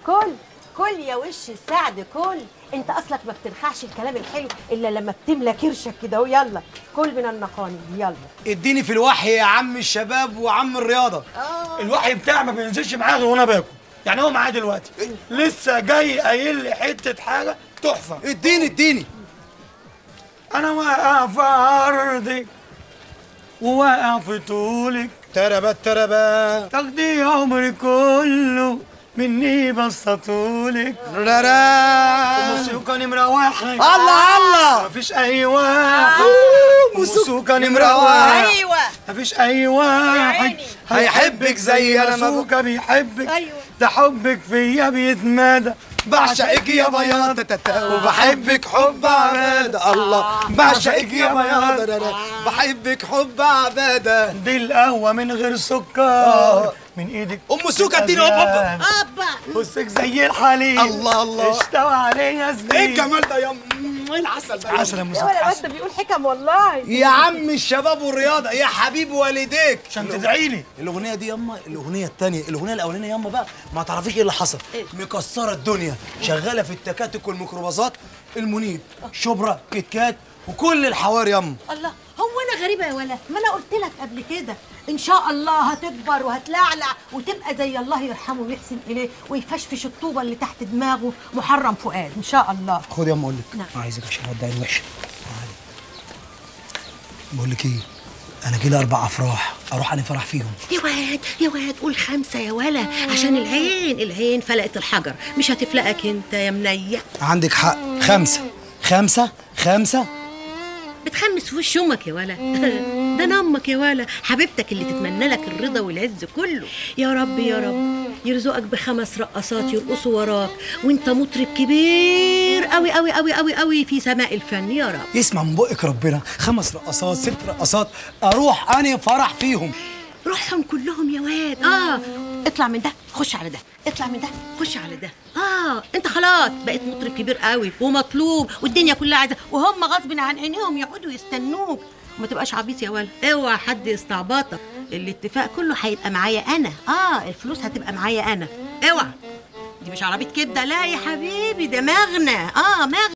كل كل يا وش السعد كل انت اصلك ما بتنخعش الكلام الحلو الا لما بتملى كرشك كده ويلا كل من النقاني يلا اديني في الوحي يا عم الشباب وعم الرياضه الوحي بتاعي ما بينزلش معايا غير وانا باكل يعني هو معايا دلوقتي لسه جاي قايل لي حته حاجه تحفه اديني اديني انا واقع في عرضك وواقع في طولك تربت تربت تاخدي عمري كله مني بسطولك رارا. موسيقى نمرة واحد الله الله مفيش أي واحد موسيقى نمرة واحد ايوه مفيش أي واحد عيني. هيحبك زي أنا ما موسيقى بيحبك أيوة. ده حبك فيا بيتمادى بعشقك يا بياض تتتا، وبحبك حب عبادة الله بعشقك يا بياض رارا. بحبك حب عبادة دي القهوة من غير سكر من ايدك ام سوكا اديني هوب هوب ابا بصك زي الحليب الله الله. اشتوى عليا زبيب ايه الجمال ده يا ام ايه العسل ده يا عسل يا أم؟ موسى يا ولا الواد عسل ده بيقول حكم والله يا عم الشباب والرياضه يا حبيب والديك عشان تدعي لي الاغنيه دي ياما الاغنيه الثانيه الاغنيه الاولانيه ياما بقى ما تعرفيش ايه اللي حصل مكسره الدنيا شغاله في التكاتك والميكروباصات المنيب شبرا كيت كات وكل الحوار ياما الله هو انا غريبه يا ولا ما انا قلت لك قبل كده ان شاء الله هتكبر وهتلعلع وتبقى زي الله يرحمه ويحسن اليه ويفشفش الطوبه اللي تحت دماغه محرم فؤاد ان شاء الله خد ياما اقول لك نعم. عايزك عشان ودعي الوحشه تعالي. بقول لك ايه انا كده اربع افراح اروح انا فرح فيهم يا واد يا واد قول خمسة يا ولا عشان العين العين فلقت الحجر مش هتفلقك انت يا منية عندك حق خمسه خمسه خمسه بتخمس في وش امك يا ولا ده انا امك يا ولا حبيبتك اللي تتمنى لك الرضا والعز كله يا رب يا رب يرزقك بخمس رقصات يرقصوا وراك وانت مطرب كبير قوي قوي قوي قوي قوي في سماء الفن يا رب يسمع من بقك ربنا خمس رقصات ست رقصات اروح انا فرح فيهم روحهم كلهم يا واد اه اطلع من ده خش على ده اطلع من ده خش على ده اه انت خلاص بقيت مطرب كبير قوي ومطلوب والدنيا كلها عايزه وهم غصب عن عينيهم يقعدوا يستنوك وما تبقاش عبيط يا ولد اوعى حد يستعبطك الاتفاق كله هيبقى معايا انا اه الفلوس هتبقى معايا انا اوعى دي مش عربيه كبده لا يا حبيبي ده مغنى اه مغنى